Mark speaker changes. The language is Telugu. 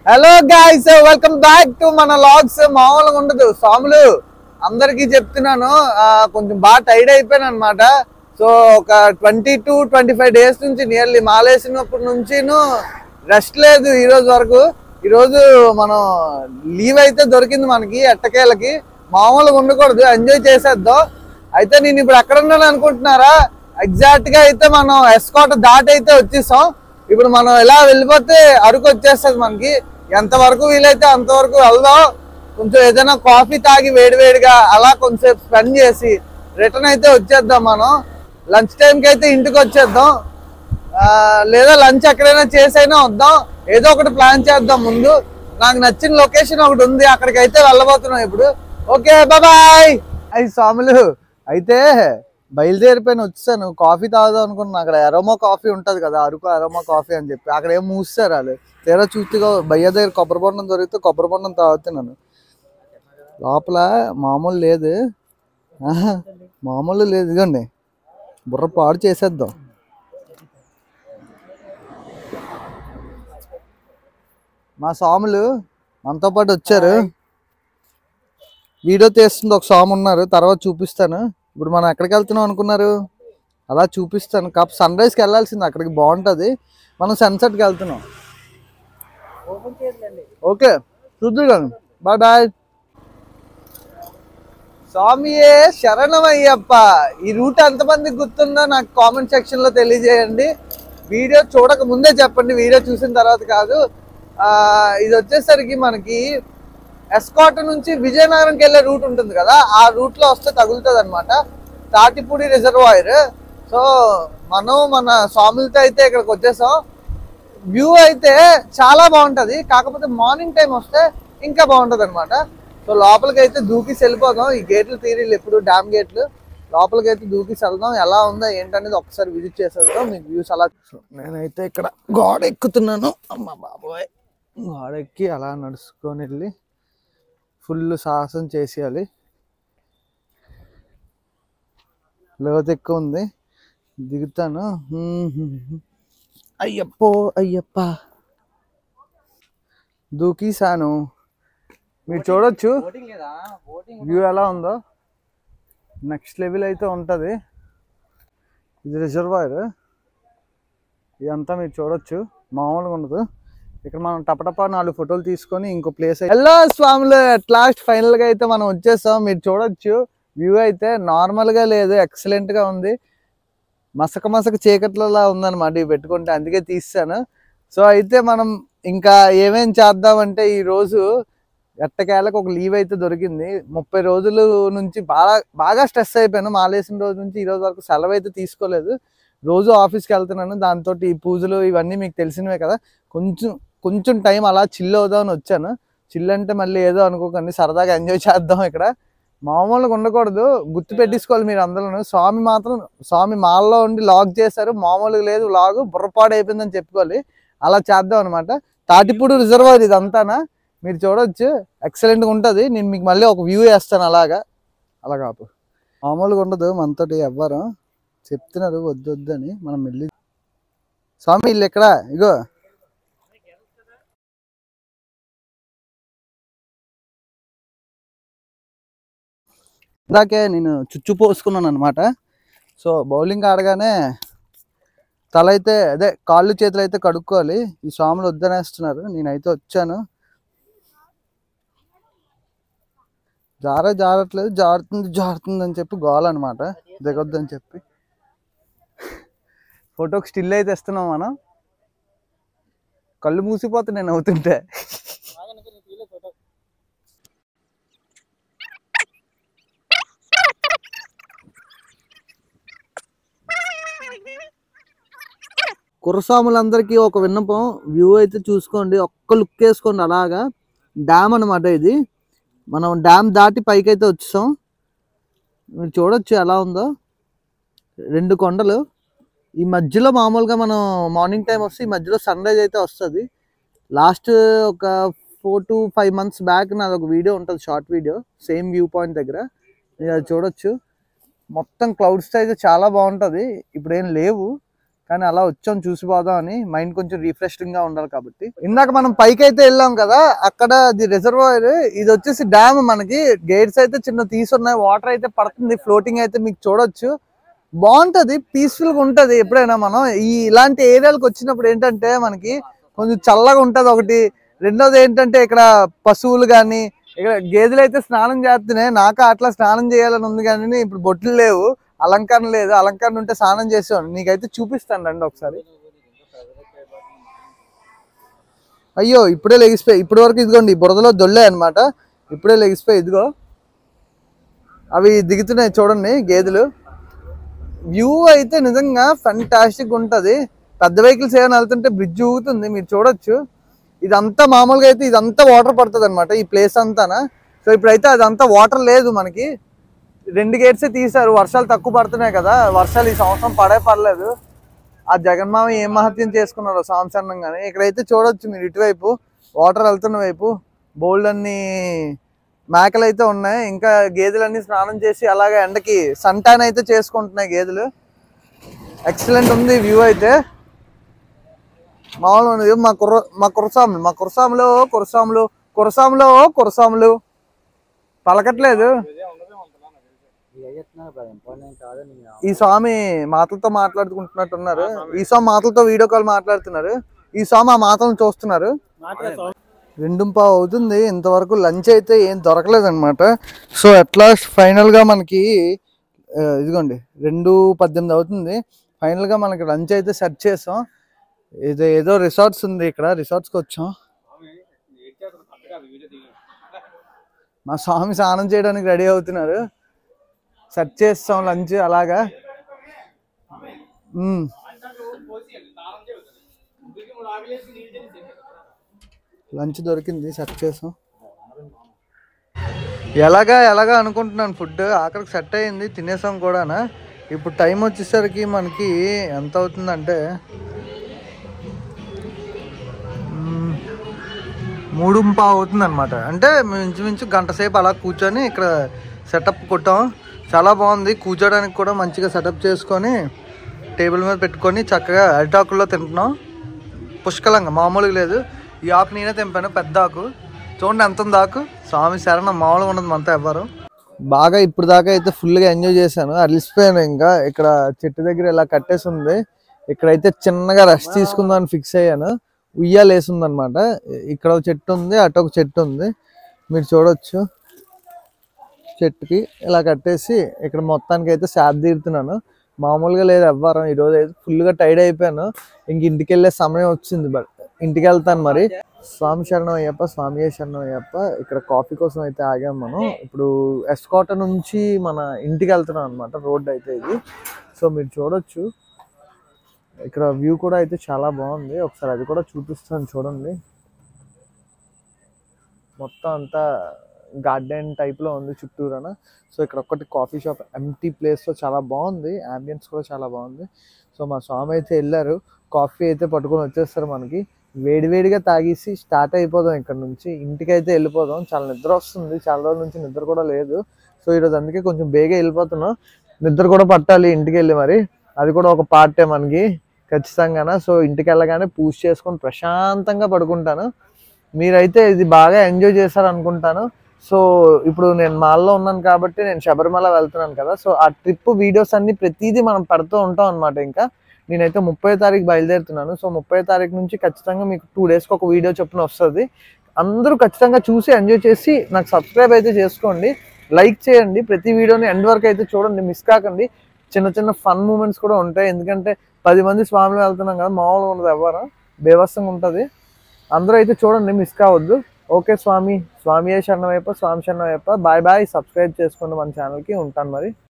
Speaker 1: Hello guys welcome back to మన లాగ్స్ మామూలుగా ఉండదు స్వాములు అందరికీ చెప్తున్నాను ఆ, కొంచెం బాగా టైర్డ్ అయిపోయాను అనమాట సో ఒక twenty two twenty five days నుంచి నియర్లీ మాలేసినప్పటి నుంచి రెస్ట్ లేదు ఈ రోజు వరకు ఈ రోజు మనం లీవ్ అయితే దొరికింది మనకి ఎట్టకేలకి మామూలుగా ఉండకూడదు ఎంజాయ్ చేసేద్దాం అయితే నేను ఇప్పుడు ఎక్కడ ఉన్నాను అనుకుంటున్నారా ఎగ్జాక్ట్ గా అయితే మనం ఎస్కోట దాటి అయితే వచ్చేసాం ఇప్పుడు మనం ఇలా వెళ్ళిపోతే అరకు వచ్చేస్తుంది మనకి ఎంత వరకు వీలైతే అంతవరకు వెళ్దాం కొంచెం ఏదైనా కాఫీ తాగి వేడివేడిగా అలా కొంచెం స్పెండ్ చేసి రిటర్న్ అయితే వచ్చేద్దాం మనం లంచ్ టైంకి అయితే ఇంటికి వచ్చేద్దాం ఆ, లేదా లంచ్ ఎక్కడైనా చేసైనా వద్దాం ఏదో ఒకటి ప్లాన్ చేద్దాం ముందు నాకు నచ్చిన లొకేషన్ ఒకటి ఉంది అక్కడికి అయితే వెళ్ళబోతున్నాం ఇప్పుడు ఓకే బాయ్ అయ్యి స్వాములు అయితే బయలుదేరిపోయిన వచ్చాను కాఫీ తాగుదాం అనుకున్నాను అక్కడ అరోమా కాఫీ ఉంటది కదా అరకు అరోమా కాఫీ అని చెప్పి అక్కడ ఏం మూస్తారు వాళ్ళు తీరా చూస్తుగా భయ్య దగ్గర కొబ్బరి బొండం దొరికితే కొబ్బరి బొండం తాగుతున్నాను లోపల మామూలు లేదు ఆహా, మామూలు లేదు ఇదిగోండి బుర్ర పాడు చేసేద్దాం మా స్వాములు మనతో పాటు వచ్చారు వీడియో తీస్తుంది ఒక స్వామి ఉన్నారు తర్వాత చూపిస్తాను ఇప్పుడు మనం ఎక్కడికి వెళ్తున్నాం అనుకున్నారు అలా చూపిస్తాను కాకపోతే సన్ రైజ్కి వెళ్ళాల్సింది అక్కడికి బాగుంటుంది మనం సన్సెట్కి వెళ్తున్నాం ఓకే చూద్దు బాయ్ బాయ్ స్వామియే శరణమయ్యప్ప ఈ రూట్ ఎంతమందికి గుర్తుందో నాకు కామెంట్ సెక్షన్ లో తెలియజేయండి వీడియో చూడక ముందే చెప్పండి వీడియో చూసిన తర్వాత కాదు ఆ ఇది వచ్చేసరికి మనకి ఎస్కాట్ నుంచి విజయనగరంకి వెళ్ళే రూట్ ఉంటుంది కదా ఆ రూట్ లో వస్తే తగులుతుంది అనమాట తాటిపూడి రిజర్వాయర్ సో మనం మన స్వాములతో అయితే ఇక్కడికి వచ్చేసాం వ్యూ అయితే చాలా బాగుంటది కాకపోతే మార్నింగ్ టైం వస్తే ఇంకా బాగుంటది అనమాట సో లోపలికి అయితే దూకిసి వెళ్ళిపోదాం ఈ గేట్లు తీరీలు ఎప్పుడు డ్యామ్ గేట్లు లోపలికి అయితే దూకిసి వెళ్దాం ఎలా ఉందో ఏంటనేది ఒకసారి విజిట్ చేసేద్దాం మీకు వ్యూస్ అలా సో నేనైతే ఇక్కడ గోడ ఎక్కుతున్నాను అమ్మ బాబోయ్ గోడ ఎక్కి అలా నడుచుకొని వెళ్ళి ఫుల్ సాహసం చేసేయాలి లోతు ఎక్కువ ఉంది దిగుతాను హ్మ్ హ్మ్ హ్మ్. అయ్యప్పో అయ్యప్ప దూకీసాను మీరు చూడొచ్చు వ్యూ ఎలా ఉందో నెక్స్ట్ లెవెల్ అయితే ఉంటుంది ఇది రిజర్వాయర్ ఇదంతా మీరు చూడొచ్చు మామూలుగా ఉండదు ఇక్కడ మనం టపటపా నాలుగు ఫోటోలు తీసుకొని ఇంకో ప్లేస్ హలో స్వాములు అట్ లాస్ట్ ఫైనల్ గా అయితే మనం వచ్చేసాం మీరు చూడొచ్చు వ్యూ అయితే నార్మల్ గా లేదు ఎక్సలెంట్ గా ఉంది మసక మసక చీకట్లలా ఉందన్నమాట ఇవి పెట్టుకుంటే అందుకే తీసాను సో అయితే మనం ఇంకా ఏమేం చేద్దామంటే ఈ రోజు ఎట్టకేలకు ఒక లీవ్ అయితే దొరికింది ముప్పై రోజుల నుంచి బాగా బాగా స్ట్రెస్ అయిపోయాను మాలేసిన రోజు నుంచి ఈ రోజు వరకు సెలవు అయితే తీసుకోలేదు రోజు ఆఫీస్కి వెళ్తున్నాను దాంతో ఈ పూజలు ఇవన్నీ మీకు తెలిసినవే కదా కొంచెం కొంచెం టైం అలా చిల్ అవుదామని వచ్చాను చిల్ అంటే మళ్ళీ ఏదో అనుకోకండి సరదాగా ఎంజాయ్ చేద్దాం ఇక్కడ మామూలుగా ఉండకూడదు గుర్తు పెట్టేసుకోవాలి మీరు అందరూ స్వామి మాత్రం స్వామి మాల్లో ఉండి లాగ్ చేశారు మామూలుగా లేదు లాగ్ బుర్రపాడు అయిపోయిందని చెప్పుకోవాలి అలా చేద్దాం అనమాట తాటిపూడి రిజర్వాయర్ ఇదంతానా మీరు చూడొచ్చు ఎక్సలెంట్గా ఉంటుంది నేను మీకు మళ్ళీ ఒక వ్యూ వేస్తాను అలాగా అలా కాపు మామూలుగా ఉండదు మనతోటి ఎవ్వరు చెప్తున్నారు వద్దు వద్దు అని మనం వెళ్ళి స్వామి ఇల్లు ఎక్కడ ఇగో ఇందాకే నేను చుచ్చు పోసుకున్నాను అనమాట సో బౌలింగ్ ఆడగానే తల అయితే అదే కాళ్ళు చేతులు అయితే కడుక్కోవాలి ఈ స్వాములు వద్దనేస్తున్నారు నేనైతే వచ్చాను జార జారట్లేదు జారుతుంది జారుతుంది అని చెప్పి గోల అనమాట దిగొద్దని చెప్పి ఫోటోకి స్టిల్ అయితే ఇస్తున్నాం మనం కళ్ళు మూసిపోతే నేను అవుతుంటే కుర్రస్వాములందరికీ ఒక విన్నపం వ్యూ అయితే చూసుకోండి ఒక్క లుక్ వేసుకోండి అలాగా డ్యామ్ అన్నమాట ఇది మనం డ్యామ్ దాటి పైకి అయితే వచ్చాం మీరు చూడొచ్చు ఎలా ఉందో రెండు కొండలు ఈ మధ్యలో మామూలుగా మనం మార్నింగ్ టైం వస్తే ఈ మధ్యలో సన్ రైజ్ అయితే వస్తుంది లాస్ట్ ఒక four to five months back నాది ఒక వీడియో ఉంటుంది short video same view point దగ్గర మీరు అది చూడొచ్చు మొత్తం క్లౌడ్స్ అయితే చాలా బాగుంటుంది ఇప్పుడు ఏం లేవు కానీ అలా వచ్చాం చూసి పోదాం అని మైండ్ కొంచెం రిఫ్రెషింగ్ గా ఉండాలి కాబట్టి ఇందాక మనం పైకి అయితే వెళ్ళాం కదా అక్కడ అది రిజర్వాయర్ ఇది వచ్చేసి డ్యామ్ మనకి గేట్స్ అయితే చిన్న తీసున్నాయి వాటర్ అయితే పడుతుంది ఫ్లోటింగ్ అయితే మీకు చూడొచ్చు బాగుంటది పీస్ఫుల్ గా ఉంటది ఎప్పుడైనా మనం ఈ ఇలాంటి ఏరియాలకు వచ్చినప్పుడు ఏంటంటే మనకి కొంచెం చల్లగా ఉంటది ఒకటి రెండోది ఏంటంటే ఇక్కడ పశువులు కానీ ఇక్కడ గేదెలు అయితే స్నానం చేస్తున్నాయి నాకు అట్లా స్నానం చేయాలని ఉంది కానీ ఇప్పుడు బొట్లు లేవు అలంకరణ లేదు అలంకరణ ఉంటే స్నానం చేసేవాడిని నీకైతే చూపిస్తాను రండి ఒకసారి అయ్యో ఇప్పుడే లెగిసిపోయి ఇప్పటి వరకు ఇదిగోండి ఈ బురదలో దొల్లే అన్నమాట ఇప్పుడే లెగిసిపోయి ఇదిగో అవి దిగుతున్నాయి చూడండి గేదెలు వ్యూ అయితే నిజంగా ఫంటాస్టిక్ ఉంటది పెద్ద వెహికల్స్ ఏమైనా వెళ్తుంటే బ్రిడ్జ్ ఊగుతుంది మీరు చూడొచ్చు ఇదంతా మామూలుగా అయితే ఇదంతా వాటర్ పడుతుంది అనమాట ఈ ప్లేస్ అంతానా సో ఇప్పుడైతే అదంతా వాటర్ లేదు మనకి రెండు గేట్సే తీశారు వర్షాలు తక్కువ పడుతున్నాయి కదా వర్షాలు ఈ సంవత్సరం పడే పర్లేదు ఆ జగన్మామ ఏం మహత్యం చేసుకున్నారో సాంసన్నంగానే ఇక్కడైతే చూడొచ్చు మీరు ఇటువైపు వాటర్ వెళ్తున్న వైపు బోల్డ్ అన్ని మేకలు అయితే ఉన్నాయి ఇంకా గేదెలన్నీ స్నానం చేసి అలాగే ఎండకి సంటాన్ అయితే చేసుకుంటున్నాయి గేదెలు ఎక్సలెంట్ ఉంది వ్యూ అయితే మామూలు ఉన్నది మా కుర్ర మా కురసాములు మా కురసాములు కురసాములు కురసాములు కురసాములు పలకట్లేదు ఈ స్వామి మాటలతో మాట్లాడుకుంటున్నట్టున్నారు ఈ స్వామి మాటలతో వీడియో కాల్ మాట్లాడుతున్నారు ఈ స్వామి ఆ మాటలను చూస్తున్నారు రెండు పావు అవుతుంది ఇంతవరకు లంచ్ అయితే ఏం దొరకలేదు అనమాట సో అట్లా ఫైనల్ గా మనకి ఆ, ఇదిగోండి రెండు పద్దెనిమిది అవుతుంది ఫైనల్ గా మనకి లంచ్ అయితే సెర్చ్ చేసాం ఇది ఏదో రిసార్ట్స్ ఉంది ఇక్కడ రిసార్ట్స్ కి వచ్చాం మా స్వామి స్నానం చేయడానికి రెడీ అవుతున్నారు సెర్చ్ చేస్తాం లంచ్ అలాగా మ్మ్. లంచ్ దొరికింది సెట్ చేసాం ఎలాగా ఎలాగా అనుకుంటున్నాను ఫుడ్ ఆఖరికి సెట్ అయింది తినేసాం కూడానా ఇప్పుడు టైం వచ్చేసరికి మనకి ఎంత అవుతుందంటే మ్మ్, మూడు పావు అవుతుంది అనమాట అంటే మేము ఇంచుమించు గంట సేపు అలా కూర్చొని ఇక్కడ సెటప్ కొట్టాం చాలా బాగుంది కూర్చోడానికి కూడా మంచిగా సెటప్ చేసుకొని టేబుల్ మీద పెట్టుకొని చక్కగా అరిటాకుల్లో తింటున్నాం పుష్కలంగా మామూలుగా లేదు ఈ ఆకు నేనే తెంపాను పెద్ద ఆకు చూడండి ఎంత ఉంది ఆకు స్వామి శరణం మామూలుగా ఉన్నది మనతో ఎవ్వరు బాగా ఇప్పుడు దాకా అయితే ఫుల్గా ఎంజాయ్ చేశాను అలిసిపోయాను ఇంకా ఇక్కడ చెట్టు దగ్గర ఇలా కట్టేసి ఉంది ఇక్కడైతే చిన్నగా రెస్ట్ తీసుకుందామని ఫిక్స్ అయ్యాను ఉయ్యాలు వేసి ఉందన్నమాట ఇక్కడ ఒక చెట్టు ఉంది అటు ఒక చెట్టు ఉంది మీరు చూడొచ్చు చెట్టుకి ఇలా కట్టేసి ఇక్కడ మొత్తానికి అయితే శాద తీరుతున్నాను మామూలుగా లేదు ఎవ్వరం ఈరోజు అయితే ఫుల్గా టైర్డ్ అయిపోయాను ఇంక ఇంటికి వెళ్ళే సమయం వచ్చింది బట్ ఇంటికి వెళ్తాను మరి స్వామి శరణం అయ్యప్ప స్వామి శరణం అయ్యప్ప ఇక్కడ కాఫీ కోసం అయితే ఆగాం మనం ఇప్పుడు ఎస్కోట నుంచి మన ఇంటికి వెళ్తున్నాం అనమాట రోడ్ అయితే ఇది సో మీరు చూడొచ్చు ఇక్కడ వ్యూ కూడా అయితే చాలా బాగుంది ఒకసారి అది కూడా చూపిస్తాను చూడండి మొత్తం అంతా గార్డెన్ టైప్లో ఉంది చుట్టూరాన సో ఇక్కడ ఒక్కటి కాఫీ షాప్ ఎంటీ ప్లేస్లో చాలా బాగుంది అంబియన్స్ కూడా చాలా బాగుంది సో మా స్వామి అయితే వెళ్ళారు కాఫీ అయితే పట్టుకొని వచ్చేస్తారు మనకి వేడివేడిగా తాగేసి స్టార్ట్ అయిపోదాం ఇక్కడ నుంచి ఇంటికి అయితే వెళ్ళిపోదాం చాలా నిద్ర వస్తుంది చాలా రోజుల నుంచి నిద్ర కూడా లేదు సో ఈరోజు అందుకే కొంచెం బేగా వెళ్ళిపోతున్నాం నిద్ర కూడా పట్టాలి ఇంటికి వెళ్ళి మరి అది కూడా ఒక పార్టే మనకి ఖచ్చితంగా సో ఇంటికి వెళ్ళగానే పూజ చేసుకొని ప్రశాంతంగా పడుకుంటాను మీరైతే ఇది బాగా ఎంజాయ్ చేశారు అనుకుంటాను సో ఇప్పుడు నేను మాల్లో ఉన్నాను కాబట్టి నేను శబరిమల వెళ్తున్నాను కదా సో ఆ ట్రిప్ వీడియోస్ అన్ని ప్రతిదీ మనం పెడుతూ ఉంటాం అనమాట ఇంకా నేనైతే ముప్పై తారీఖు బయలుదేరుతున్నాను సో ముప్పై తారీఖు నుంచి ఖచ్చితంగా మీకు టూ డేస్కి ఒక వీడియో చొప్పున వస్తుంది అందరూ ఖచ్చితంగా చూసి ఎంజాయ్ చేసి నాకు సబ్స్క్రైబ్ అయితే చేసుకోండి లైక్ చేయండి ప్రతి వీడియోని ఎండ్ వరకు అయితే చూడండి మిస్ కాకండి చిన్న చిన్న ఫన్ మూమెంట్స్ కూడా ఉంటాయి ఎందుకంటే పది మంది స్వామిలో వెళ్తున్నాం కదా మామూలుగా ఉండదు ఎవరు బేవస్తంగా ఉంటుంది అందరూ అయితే చూడండి మిస్ కావద్దు ఓకే స్వామి స్వామి శరణం వైపు స్వామి శరణం వైపు బాయ్ బాయ్ సబ్స్క్రైబ్ చేసుకోండి మన ఛానల్కి ఉంటాను మరి